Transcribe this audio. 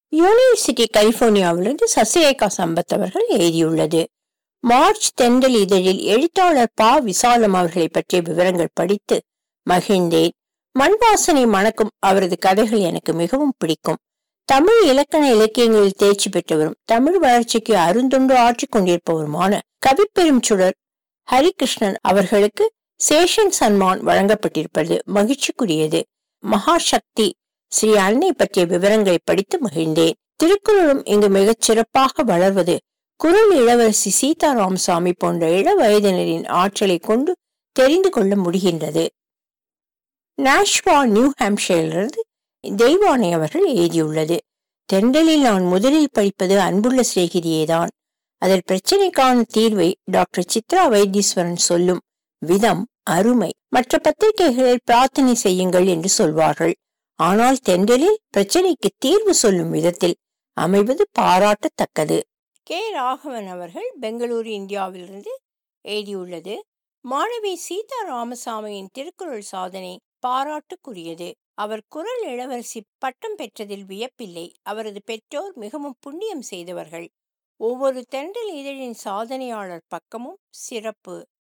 university கலிபோர்னியாவிலிருந்து Sasirekha Sampath அவர்கள் எழுதியுள்ளது March தென்றல் இதழில் எழுத்தாளர் பா விசாலம் அவர்களை பற்றிய விவரங்கள் படித்து மகிழ்ந்தேன் மண் வாசனை மணக்கும் அவரது கதைகள் எனக்கு மிகவும் பிடிக்கும் தமிழ் இலக்கண இலக்கியங்களில் தேர்ச்சி பெற்றவரும் தமிழ் வளர்ச்சிக்கு அருந்தொண்டு ஆற்றிக் கொண்டிருப்பவருமான கவிப்பெரும் சுடர் ஹரிகிருஷ்ணன் அவர்களுக்கு சேஷன் சன்மான் வழங்கப்பட்டிருப்பது மகிழ்ச்சிக்குரியது மகாசக்தி ஸ்ரீ அன்னை பற்றிய விவரங்களை படித்து மகிழ்ந்தேன் திருக்குறளும் இங்கு மிகச் சிறப்பாக வளர்வது குரல் இளவரசி சீதா ராமசாமி போன்ற இள வயதினரின் ஆற்றலை கொண்டு தெரிந்து கொள்ள முடிகின்றது நாஷ்வா நியூ ஹாம்ஷையரிலிருந்து தெய்வானை அவர்கள் எழுதியுள்ளது தென்றலில் நான் முதலில் படிப்பது அன்புள்ள சிநேகிதியேதான் அதன் பிரச்சனைக்கான தீர்வை டாக்டர் சித்ரா வைத்தீஸ்வரன் சொல்லும் விதம் அருமை மற்ற பத்திரிகைகளில் பிரார்த்தனை செய்யுங்கள் என்று சொல்வார்கள் ஆனால் தென்றலில் பிரச்சனைக்கு தீர்வு சொல்லும் விதத்தில் அமைவது பாராட்டத்தக்கது கே ராகவன் அவர்கள் பெங்களூரு இந்தியாவிலிருந்து எழுதியுள்ளது மாணவி சீதா ராமசாமியின் திருக்குறள் சாதனை பாராட்டுக்குரியது அவர் குரல் இளவரசி பட்டம் பெற்றதில் வியப்பில்லை அவரது பெற்றோர் மிகவும் புண்ணியம் செய்தவர்கள் ஒவ்வொரு தென்றல் இதழின் சாதனையாளர் பக்கமும் சிறப்பு